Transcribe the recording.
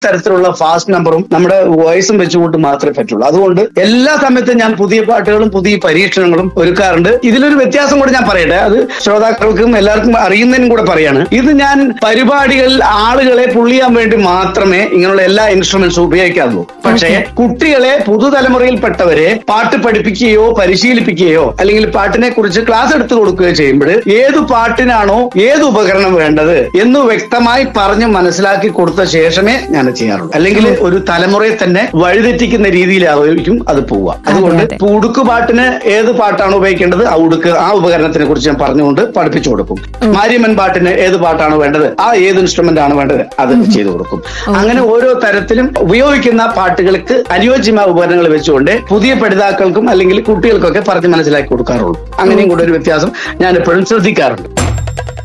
തരത്തിലുള്ള ഫാസ്റ്റ് നമ്പറും നമ്മുടെ വോയിസും വെച്ചുകൊണ്ട് മാത്രമേ പറ്റുള്ളൂ അതുകൊണ്ട് എല്ലാ സമയത്തും ഞാൻ പുതിയ പാട്ടുകളും പുതിയ പരീക്ഷണങ്ങളും ഒരുക്കാറുണ്ട് ഇതിലൊരു വ്യത്യാസം കൂടെ ഞാൻ പറയട്ടെ അത് ശ്രോതാക്കൾക്കും എല്ലാവർക്കും അറിയുന്നതിനും കൂടെ പറയാണ് ഇത് ഞാൻ പരിപാടികളിൽ ആളുകളെ പുള്ളിയാൻ വേണ്ടി മാത്രമേ ഇങ്ങനെയുള്ള എല്ലാ ഇൻസ്ട്രുമെന്റ്സും ഉപയോഗിക്കാറുള്ളൂ പക്ഷേ കുട്ടികളെ പുതുതലമുറയിൽപ്പെട്ടവരെ പാട്ട് പഠിപ്പിക്കുകയോ പരിശീലിപ്പിക്കുകയോ അല്ലെങ്കിൽ പാട്ടിനെ കുറിച്ച് ക്ലാസ് എടുത്തു കൊടുക്കുകയോ ചെയ്യുമ്പോൾ ഏത് പാട്ടിനാണോ ഏത് ഉപകരണം വേണ്ടത് എന്ന് വ്യക്തമായി പറഞ്ഞ് മനസ്സിലാക്കി കൊടുത്ത ശേഷമേ ഞാൻ ചെയ്യാറുള്ളൂ അല്ലെങ്കിൽ ഒരു തലമുറയെ തന്നെ വഴിതെറ്റിക്കുന്ന രീതിയിലായിരിക്കും അത് പോവുക അതുകൊണ്ട് അതെ. ഇപ്പൊ ഉടുക്ക് പാട്ടിന് ഏത് പാട്ടാണ് ഉപയോഗിക്കേണ്ടത് ആ ഉടുക്ക് ആ ഉപകരണത്തിനെ കുറിച്ച് ഞാൻ പറഞ്ഞുകൊണ്ട് പഠിപ്പിച്ചു കൊടുക്കും മാരിയമ്മൻ പാട്ടിന് ഏത് പാട്ടാണ് വേണ്ടത് ആ ഏത് ഇൻസ്ട്രുമെന്റ് ആണ് വേണ്ടത് അത് ചെയ്തു കൊടുക്കും അങ്ങനെ ഓരോ തരത്തിലും ഉപയോഗിക്കുന്ന പാട്ടുകൾക്ക് അനുയോജ്യമായ ഉപകരണങ്ങൾ വെച്ചുകൊണ്ട് പുതിയ പഠിതാക്കൾക്കും അല്ലെങ്കിൽ കുട്ടികൾക്കൊക്കെ പറഞ്ഞ് മനസ്സിലാക്കി കൊടുക്കാറുള്ളൂ അങ്ങനെയും കൂടെ ഒരു വ്യത്യാസം ഞാൻ എപ്പോഴും ശ്രദ്ധിക്കാറുണ്ട്